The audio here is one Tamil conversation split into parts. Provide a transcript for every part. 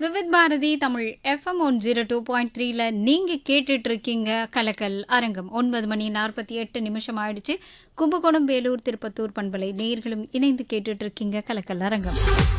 Vividh Bharati Tamil FM one zero two point த்ரீல நீங்க கேட்டுட்டு இருக்கீங்க கலக்கல் அரங்கம் ஒன்பது மணி நாற்பத்தி எட்டு நிமிஷம் ஆயிடுச்சு கும்பகோணம் வேலூர் திருப்பத்தூர் பண்பலை நேயர்களும் இணைந்து கேட்டுட்டு இருக்கீங்க கலக்கல் அரங்கம்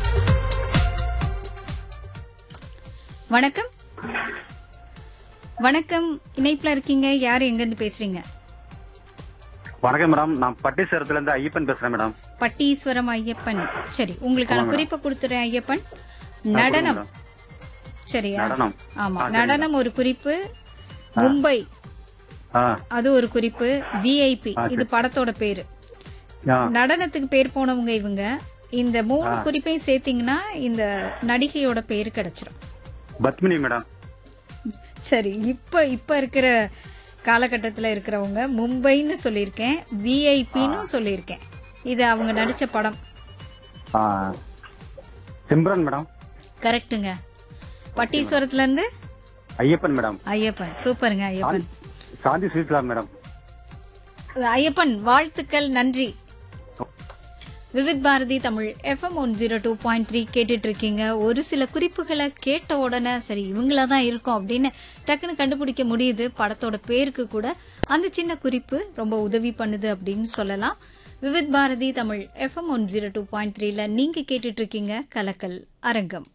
வணக்கம் வணக்கம் இணைப்புல இருக்கீங்க யார் எங்கிருந்து பேசுறீங்க வணக்கம் மேடம் நான் பட்டீஸ்வரத்துல இருந்து ஐயப்பன் பேசுறேன் மேடம் பட்டீஸ்வரம் ஐயப்பன் சரி உங்களுக்கான குறிப்பை கொடுத்துறேன் ஐயப்பன் நடனம் மேடம். சரியா நடனம் ஆமா ஆ, சரி நடனம் ஒரு குறிப்பு மும்பை ஆ அது ஒரு குறிப்பு விஐபி இது படத்தோட பேரு ஆ நடனத்துக்கு பேர் போனவங்க இவங்க இந்த மூணு குறிப்பையும் சேர்த்தீங்கன்னா இந்த நடிகையோட பேர் கிடைச்சிரும் பத்மினி மேடம் சரி இப்ப இப்ப இருக்கிற காலகட்டத்துல இருக்கிறவங்க மும்பைன்னு சொல்லியிருக்கேன் விஐபின்னு சொல்லியிருக்கேன் இது அவங்க நடிச்ச படம் ஆ சிம்ரன் மேடம் கரெக்ட்டுங்க பட்டீஸ்வரத்துல இருந்து ஐயப்பன் மேடம் ஐயப்பன் சூப்பருங்க ஐயப்பன் சாந்தி ஸ்வீட்லா மேடம் ஐயப்பன் வாழ்த்துக்கள் நன்றி Vividh Bharati Tamil FM one zero two point three கேட்டுட்டு இருக்கீங்க ஒரு சில குறிப்புகளை கேட்ட உடனே சரி இவங்களா தான் இருக்கும் அப்படின்னு டக்குன்னு கண்டுபிடிக்க முடியுது படத்தோட பேருக்கு கூட அந்த சின்ன குறிப்பு ரொம்ப உதவி பண்ணுது அப்படின்னு சொல்லலாம் Vividh Bharati Tamil FM one zero two point த்ரீல நீங்க கேட்டுட்டு இருக்கீங்க கலக்கல் அரங்கம்